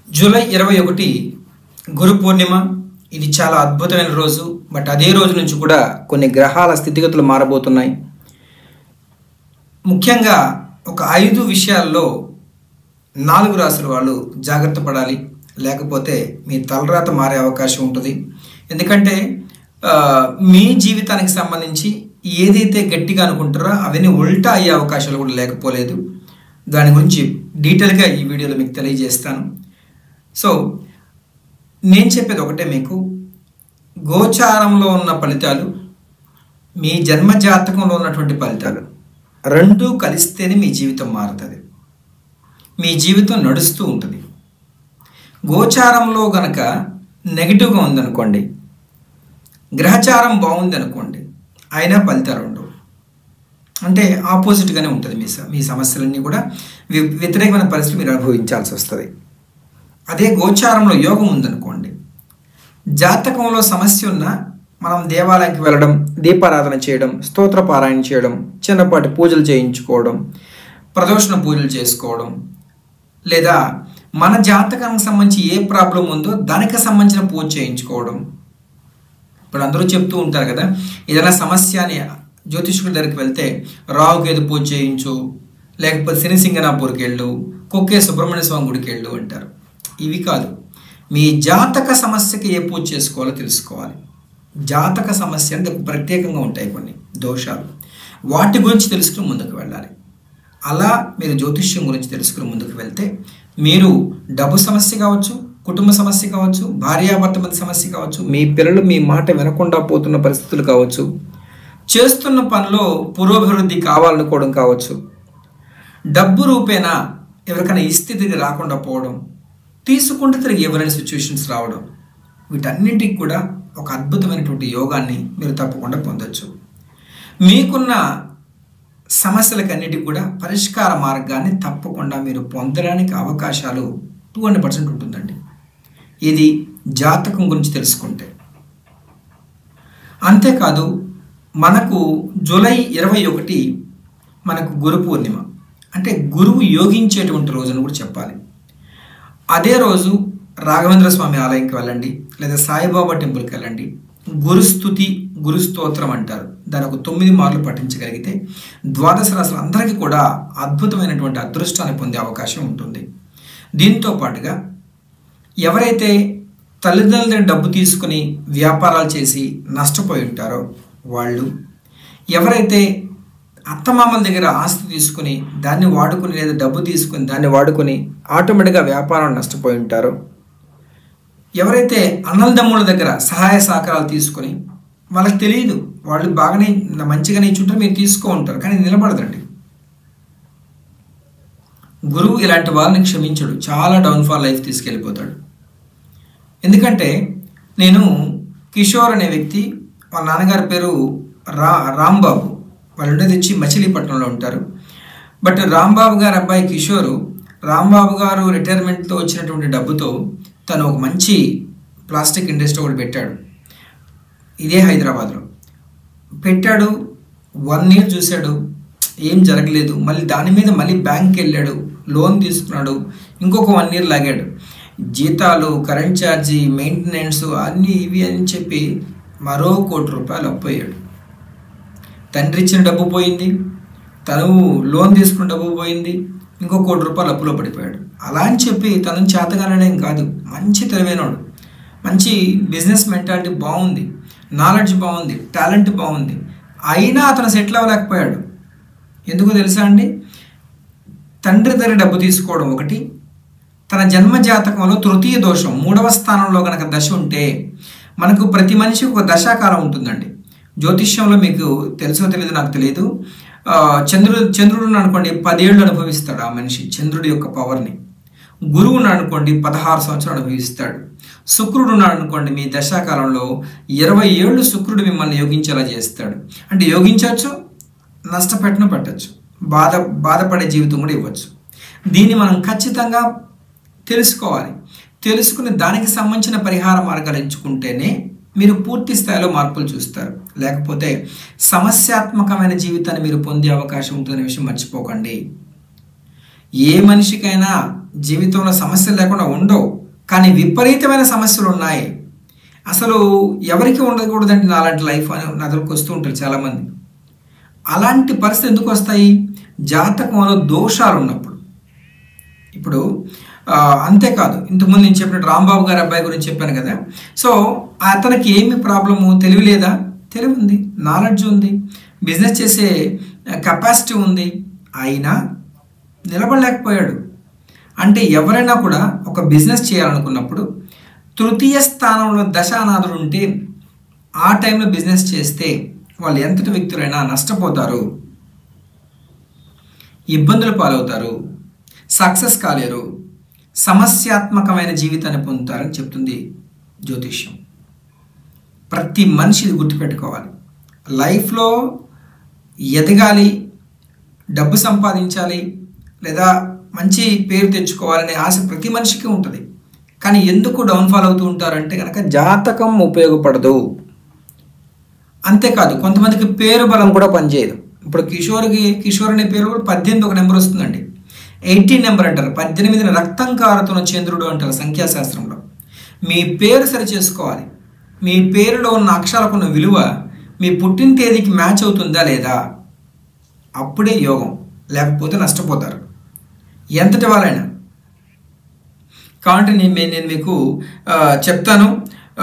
July ఇరవై ఒకటి గురు పూర్ణిమ ఇది చాలా అద్భుతమైన రోజు బట్ అదే రోజు నుంచి కూడా కొన్ని గ్రహాల స్థితిగతులు మారబోతున్నాయి ముఖ్యంగా ఒక ఐదు విషయాల్లో నాలుగు రాసుల వాళ్ళు జాగ్రత్త పడాలి లేకపోతే మీ తలరాత మారే అవకాశం ఉంటుంది ఎందుకంటే ఆ, మీ జీవితానికి సంబంధించి ఏదైతే గట్టిగా అనుకుంటారో అవన్నీ ఉల్టా అయ్యే అవకాశాలు కూడా లేకపోలేదు దాని గురించి డీటెయిల్గా ఈ వీడియోలో మీకు తెలియజేస్తాను సో నేను చెప్పేది ఒకటే మీకు గోచారంలో ఉన్న ఫలితాలు మీ జన్మ జాతకంలో ఉన్నటువంటి ఫలితాలు రెండూ కలిస్తేనే మీ జీవితం మారుతుంది మీ జీవితం నడుస్తూ ఉంటుంది గోచారంలో గనక నెగిటివ్గా ఉందనుకోండి గ్రహచారం బాగుంది అనుకోండి అయినా ఫలితాలు ఉండవు అంటే ఆపోజిట్గానే ఉంటుంది మీ స- మీ సమస్యలన్నీ కూడా వి- వ్యతిరేకమైన పరిస్థితులు మీరు అనుభవించాల్సి వస్తుంది అదే గోచారంలో యోగం ఉందనుకోండి జాతకంలో సమస్య ఉన్నా మనం దేవాలయానికి వెళ్ళడం దీపారాధన చేయడం స్తోత్ర పారాయణ చేయడం చిన్నపాటి పూజలు చేయించుకోవడం ప్రదోషణ పూజలు చేసుకోవడం లేదా మన జాతకానికి సంబంధించి ఏ ప్రాబ్లం ఉందో దానికి సంబంధించిన పూజ చేయించుకోవడం ఇప్పుడు అందరూ చెప్తూ ఉంటారు కదా ఏదైనా సమస్య అని జ్యోతిష్కుడి దగ్గరికి వెళ్తే రావుకేదు పూజ చేయించు లేకపోతే శనిసింగనాపూర్కి వెళ్ళు కుక్కే సుబ్రహ్మణ్య స్వామి గుడికి వెళ్ళు అంటారు ఇవి కాదు మీ జాతక సమస్యకి ఏ పూజ చేసుకోవాలో తెలుసుకోవాలి జాతక సమస్య అంటే ప్రత్యేకంగా ఉంటాయి కొన్ని దోషాలు వాటి గురించి తెలుసుకుని ముందుకు వెళ్ళాలి అలా మీరు జ్యోతిష్యం గురించి తెలుసుకుని ముందుకు వెళ్తే మీరు డబ్బు సమస్య కావచ్చు కుటుంబ సమస్య కావచ్చు భార్యాభర్త మధ్య సమస్య కావచ్చు మీ పిల్లలు మీ మాట వినకుండా పోతున్న పరిస్థితులు కావచ్చు చేస్తున్న పనిలో పురోభివృద్ధి కావాలనుకోవడం కావచ్చు డబ్బు రూపేణా ఎవరికైనా ఇస్తే తిరిగి రాకుండా పోవడం తీసుకుంటే తిరిగి ఎవరైనా సిచ్యువేషన్స్ రావడం వీటన్నింటికి కూడా ఒక అద్భుతమైనటువంటి యోగాన్ని మీరు తప్పకుండా పొందొచ్చు మీకున్న సమస్యలకన్నిటికి కూడా పరిష్కార మార్గాన్ని తప్పకుండా మీరు పొందడానికి అవకాశాలు టూ హండ్రెడ్ పర్సెంట్ ఉంటుందండి ఇది జాతకం గురించి తెలుసుకుంటే అంతేకాదు మనకు జూలై ఇరవై ఒకటి మనకు గురు పూర్ణిమ అంటే గురువు యోగించేటువంటి రోజు అని కూడా చెప్పాలి అదే రోజు రాఘవేంద్ర స్వామి ఆలయంకి వెళ్ళండి లేదా సాయిబాబా టెంపుల్కి వెళ్ళండి గురుస్థుతి గురుస్తోత్రం అంటారు దాని ఒక తొమ్మిది మార్లు పఠించగలిగితే ద్వాదశ రాశులు అందరికీ కూడా అద్భుతమైనటువంటి అదృష్టాన్ని పొందే అవకాశం ఉంటుంది దీంతో పాటుగా ఎవరైతే తల్లిదండ్రుల దగ్గర డబ్బు తీసుకుని వ్యాపారాలు చేసి నష్టపోయి ఉంటారో వాళ్ళు ఎవరైతే అత్తమామల దగ్గర ఆస్తి తీసుకుని దాన్ని వాడుకుని లేదా డబ్బు తీసుకుని దాన్ని వాడుకొని ఆటోమేటిక్గా వ్యాపారం నష్టపోయి ఉంటారో ఎవరైతే అన్నలదమ్ముల దగ్గర సహాయ సహకారాలు తీసుకొని వాళ్ళకి తెలియదు వాళ్ళు బాగానే మంచిగానే ఇచ్చుంటారు మీరు తీసుకో ఉంటారు కానీ నిలబడదండి గురువు ఇలాంటి వాళ్ళని క్షమించడు చాలా డౌన్ఫాల్ లైఫ్ తీసుకెళ్ళిపోతాడు ఎందుకంటే నేను కిషోర్ అనే వ్యక్తి వాళ్ళ నాన్నగారి పేరు రా రాంబాబు వాళ్ళు ఉండేది వచ్చి మచిలీపట్నంలో ఉంటారు బట్ రాంబాబు గారి అబ్బాయి కిషోరు రాంబాబు గారు రిటైర్మెంట్తో వచ్చినటువంటి డబ్బుతో తను ఒక మంచి ప్లాస్టిక్ ఇండస్ట్రీ ఒకటి పెట్టాడు ఇదే హైదరాబాద్లో పెట్టాడు వన్ ఇయర్ చూశాడు ఏం జరగలేదు మళ్ళీ దాని మీద మళ్ళీ బ్యాంక్కి వెళ్ళాడు లోన్ తీసుకున్నాడు ఇంకొక వన్ ఇయర్ లాగాడు జీతాలు కరెంట్ ఛార్జీ మెయింటెనెన్స్ అన్నీ ఇవి అని చెప్పి మరో కోటి రూపాయలు అప్పయ్యాడు తండ్రి ఇచ్చిన డబ్బు పోయింది తను లోన్ తీసుకున్న డబ్బు పోయింది ఇంకో కోటి రూపాయలు అప్పులో పడిపోయాడు అలా అని చెప్పి తను చేతగానడం కాదు మంచి తెలివైనవాడు మంచి బిజినెస్ మెంటాలిటీ బాగుంది నాలెడ్జ్ బాగుంది టాలెంట్ బాగుంది అయినా అతను సెటిల్ అవ్వలేకపోయాడు ఎందుకు తెలుసా అండి తండ్రి దగ్గర డబ్బు తీసుకోవడం ఒకటి తన జన్మ జాతకంలో తృతీయ దోషం మూడవ స్థానంలో కనుక దశ ఉంటే మనకు ప్రతి మనిషికి ఒక దశాకాలం ఉంటుందండి జ్యోతిష్యంలో మీకు తెలుసో తెలియదు నాకు తెలియదు ఆ, చంద్రుడు చంద్రుడు అనుకోండి పదేళ్ళు అనుభవిస్తాడు ఆ మనిషి చంద్రుడి యొక్క పవర్ని గురువుని అనుకోండి పదహారు సంవత్సరాలు అనుభవిస్తాడు శుక్రుడు ఉన్నాడు అనుకోండి మీ దశాకాలంలో ఇరవై ఏళ్ళు శుక్రుడు మిమ్మల్ని యోగించేలా చేస్తాడు అంటే యోగించవచ్చు నష్టపెట్టను పెట్టచ్చు బాధ బాధపడే జీవితం కూడా ఇవ్వచ్చు దీన్ని మనం ఖచ్చితంగా తెలుసుకోవాలి తెలుసుకుని దానికి సంబంధించిన పరిహార మార్గాలు ఎంచుకుంటేనే మీరు పూర్తి స్థాయిలో మార్పులు చూస్తారు లేకపోతే సమస్యాత్మకమైన జీవితాన్ని మీరు పొందే అవకాశం ఉంటుందనే విషయం మర్చిపోకండి ఏ మనిషికైనా జీవితంలో సమస్యలు లేకుండా ఉండవు కానీ విపరీతమైన సమస్యలు ఉన్నాయి అసలు ఎవరికి ఉండకూడదంటే నాలాంటి లైఫ్ అని నదులకు వస్తూ ఉంటారు చాలామంది అలాంటి పరిస్థితి ఎందుకు వస్తాయి జాతకంలో దోషాలు ఉన్నప్పుడు ఇప్పుడు ఆ, అంతేకాదు ఇంతకుముందు నేను చెప్పినట్టు రాంబాబు గారి అబ్బాయి గురించి చెప్పాను కదా సో అతనికి ఏమి ప్రాబ్లము తెలివి లేదా తెలివి ఉంది నాలెడ్జ్ ఉంది బిజినెస్ చేసే కెపాసిటీ ఉంది అయినా నిలబడలేకపోయాడు అంటే ఎవరైనా కూడా ఒక బిజినెస్ చేయాలనుకున్నప్పుడు తృతీయ స్థానంలో దశానాథుడు ఉంటే ఆ టైంలో బిజినెస్ చేస్తే వాళ్ళు ఎంతటి వ్యక్తులైనా నష్టపోతారు ఇబ్బందులు పాలవుతారు సక్సెస్ కాలేరు సమస్యాత్మకమైన జీవితాన్ని పొందుతారని చెప్తుంది జ్యోతిష్యం ప్రతి మనిషి ఇది గుర్తుపెట్టుకోవాలి లైఫ్లో ఎదగాలి డబ్బు సంపాదించాలి లేదా మంచి పేరు తెచ్చుకోవాలనే ఆశ ప్రతి మనిషికి ఉంటుంది కానీ ఎందుకు డౌన్ఫాల్ అవుతూ ఉంటారంటే కనుక జాతకం ఉపయోగపడదు అంతేకాదు కొంతమందికి పేరు బలం కూడా పనిచేయదు ఇప్పుడు కిషోర్కి కిషోర్ అనే పేరు కూడా పద్దెనిమిది ఒక నెంబర్ వస్తుందండి ఎయిటీన్ నెంబర్ అంటారు పద్దెనిమిదిని రక్తం కారుతున్న చంద్రుడు అంటారు సంఖ్యాశాస్త్రంలో మీ పేరు సరి చేసుకోవాలి మీ పేరులో ఉన్న అక్షరాలకు ఉన్న విలువ మీ పుట్టిన తేదీకి మ్యాచ్ అవుతుందా లేదా అప్పుడే యోగం లేకపోతే నష్టపోతారు ఎంతటి వాళ్ళైనా కాబట్టి నేను నేను మీకు ఆ, చెప్తాను ఆ,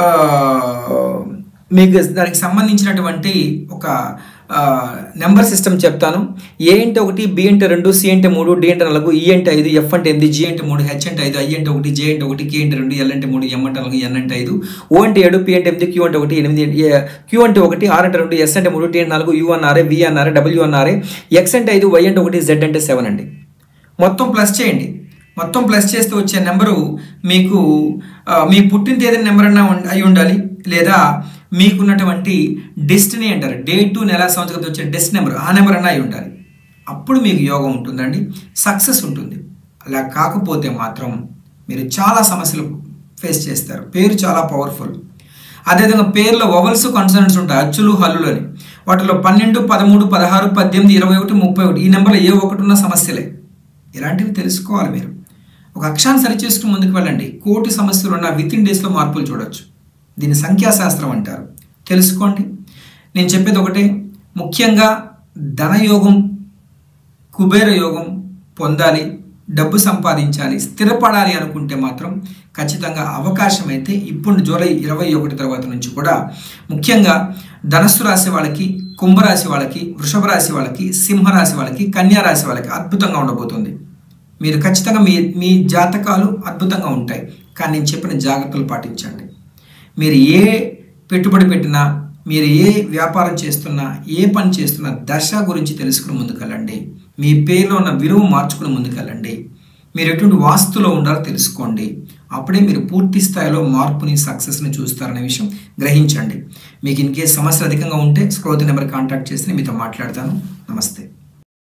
మీకు దానికి సంబంధించినటువంటి ఒక నెంబర్ సిస్టమ్ చెప్తాను ఏ అంటే ఒకటి బి అంటే రెండు సి అంటే మూడు డి అంటే నాలుగు ఈ అంటే ఐదు ఎఫ్ అంటే ఎనిమిది జి అంటే మూడు హెచ్ అంటే ఐదు ఐ అంటే ఒకటి జే అంటే ఒకటి కే అంటే రెండు ఎల్ అంటే మూడు ఎం అంటే నాలుగు ఎన్ అంటే ఐదు ఓ అంటే ఏడు పి అంటే ఎనిమిది క్యూ అంటే ఒకటి ఎనిమిది క్యూ అంటే ఒకటి ఆర్ అంటే రెండు ఎస్ అంటే మూడు టీ అంటే నాలుగు యూ అన్నారే వి అన్నారే డబ్ల్యూ అన్నారే ఎక్స్ అంటే ఐదు వై అంటే ఒకటి జెడ్ అంటే సెవెన్ అండి మొత్తం ప్లస్ చేయండి మొత్తం ప్లస్ చేస్తే వచ్చే నెంబరు మీకు ఆ, మీ పుట్టిన తేదీ నెంబర్ అన్నా ఉం- అయి ఉండాలి లేదా మీకున్నటువంటి డెస్టినీ అంటారు డే టు నెల సంవత్సరం వచ్చే డెస్ట్ నెంబర్ ఆ నెంబర్ అన్నా అయి ఉండాలి అప్పుడు మీకు యోగం ఉంటుందండి సక్సెస్ ఉంటుంది అలా కాకపోతే మాత్రం మీరు చాలా సమస్యలు ఫేస్ చేస్తారు పేరు చాలా పవర్ఫుల్ అదేవిధంగా పేర్లో వవల్స్ కన్సర్న్స్ ఉంటాయి అచ్చులు హల్లులు అని వాటిలో పన్నెండు పదమూడు పదహారు పద్దెనిమిది ఇరవై ఒకటి ముప్పై ఒకటి ఈ నెంబర్లో ఏ ఒకటి ఉన్న సమస్యలే ఇలాంటివి తెలుసుకోవాలి మీరు ఒక అక్షరాన్ని సరిచేసుకుని ముందుకు వెళ్ళండి కోటి సమస్యలు ఉన్న విత్ ఇన్ డేస్లో మార్పులు చూడొచ్చు దీన్ని సంఖ్యాశాస్త్రం అంటారు తెలుసుకోండి నేను చెప్పేది ఒకటే ముఖ్యంగా ధనయోగం కుబేర యోగం పొందాలి డబ్బు సంపాదించాలి స్థిరపడాలి అనుకుంటే మాత్రం ఖచ్చితంగా అవకాశం అయితే ఇప్పుడు జూలై ఇరవై ఒకటి తర్వాత నుంచి కూడా ముఖ్యంగా ధనస్సు రాశి వాళ్ళకి కుంభరాశి వాళ్ళకి వృషభ రాశి వాళ్ళకి సింహరాశి వాళ్ళకి కన్యా రాశి వాళ్ళకి అద్భుతంగా ఉండబోతుంది మీరు ఖచ్చితంగా మీ మీ జాతకాలు అద్భుతంగా ఉంటాయి కానీ నేను చెప్పిన జాగ్రత్తలు పాటించండి మీరు ఏ పెట్టుబడి పెట్టినా మీరు ఏ వ్యాపారం చేస్తున్నా ఏ పని చేస్తున్నా దశ గురించి తెలుసుకుని ముందుకెళ్ళండి మీ పేరులో ఉన్న విలువ మార్చుకుని ముందుకెళ్ళండి మీరు ఎటువంటి వాస్తులో ఉండాలో తెలుసుకోండి అప్పుడే మీరు పూర్తి స్థాయిలో మార్పుని సక్సెస్ని చూస్తారనే విషయం గ్రహించండి మీకు ఇన్ కేస్ సమస్యలు అధికంగా ఉంటే స్క్రోత్ నెంబర్ కాంటాక్ట్ చేసి నేను మీతో మాట్లాడతాను నమస్తే